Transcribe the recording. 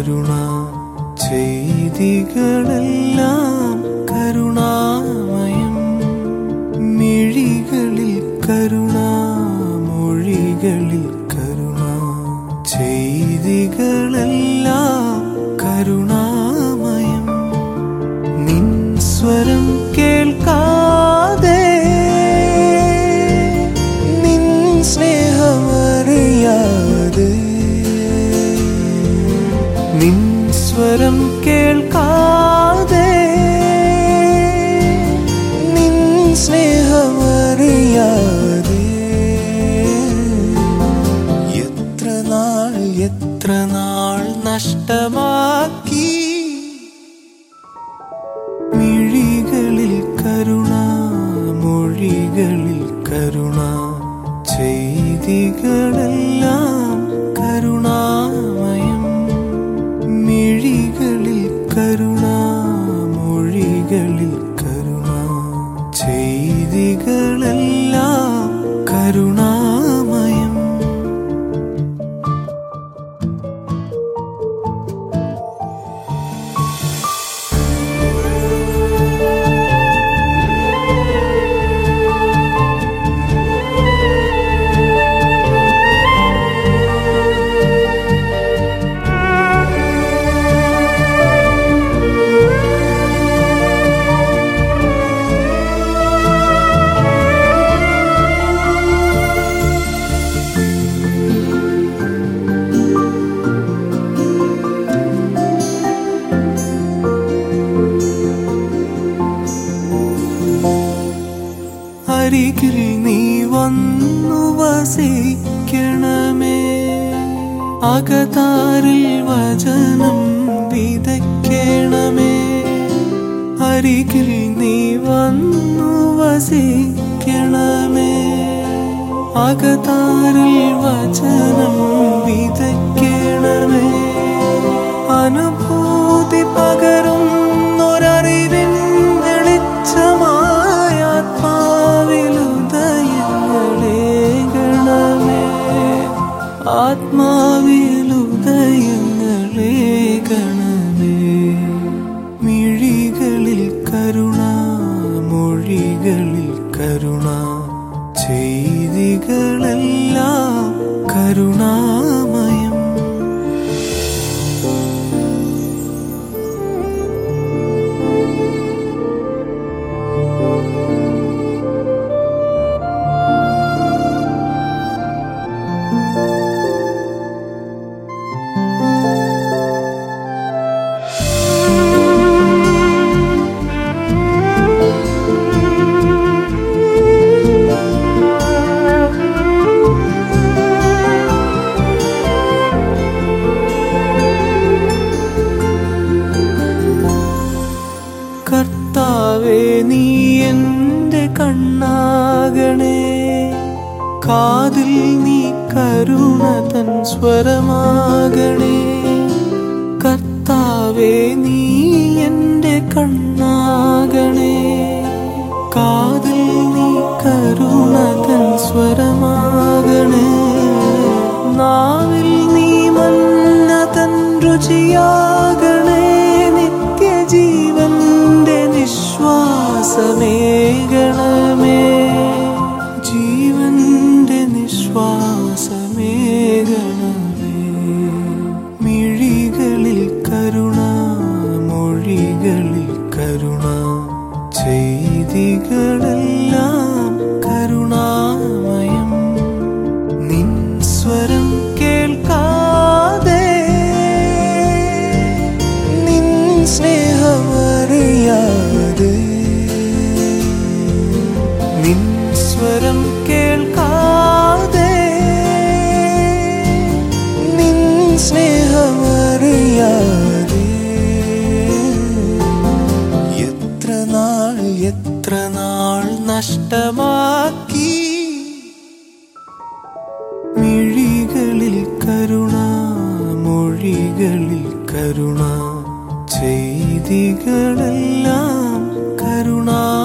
കരുണ ചെയ്തികളെല്ലാം കരുണാമയം മിഴികളിൽ കരുണ മൊഴികളിൽ കരുണ ചെയ്തികളെല്ലാം കരുണാമയം നിൻ സ്വരം കേൾക്കാതെ നിൻ സ്നേഹമറിയാതെ നിൻ സ്വരം കേൾക്കാതെ നിൻ സ്നേഹമറിയാതെ എത്ര നാൾ എത്ര നാൾ നഷ്ടമാക്കി മിഴികളിൽ കരുണ മൊഴികളിൽ കരുണ ചെയ്തികളെല്ലാം കരുണാമയം മിഴികളിൽ കരുണ മൊഴികളിൽ കരുണ ചെയ്തികളെല്ലാം കരുണാമയം അരികിൽ നീ വന്നു വസിക്കണമേ അകതാരിൽ വചനം വിതയ്ക്കണമേ അരികിൽ നീ വന്നു വസിക്കണമേ അകതാരിൽ വചനം വിതയ്ക്കണമേ അനുഭൂതി പകരുന്നൊരറിവിൻ വെളിച്ചമായ ആത്മാവിലുദയങ്ങളേ ഗണമേ ആത്മാവിലുദയങ്ങളേ ഗണമേ മിഴികളിൽ കരുണ മൊഴികളിൽ കരുണ ചെയ്തികളെല്ലാം കരുണാമയം കർത്താവേ നീ എന്റെ കണ്ണാകണേ കാതിൽ നീ കരുണ തൻ സ്വരമാകണേ കർത്താവേ നീ എന്റെ കണ്ണാകണേ കാതിൽ നീ കരുണ തൻ സ്വരമാകണേ നാവിൽ നീ മന്ന തൻ രുചിയാകണേ നിത്യജീവന്റെ നിശ്വാസമേകണമേ ജീവന്റെ നിശ്വാസമേകണമേ മിഴികളിൽ കരുണ മൊഴികളിൽ കരുണ ചെയ്തികളെല്ലാം കരുണാമയം നിൻ സ്വരം കേൾക്കാതെ നിൻ സ്നേഹമറിയാതെ നിൻ സ്വരം കേൾക്കാതെ നിൻ സ്നേഹമറിയാതെ എത്ര നാൾ എത്ര നാൾ നഷ്ടമാക്കി മിഴികളിൽ കരുണ മൊഴികളിൽ കരുണ ചെയ്തികളെല്ലാം കരുണാ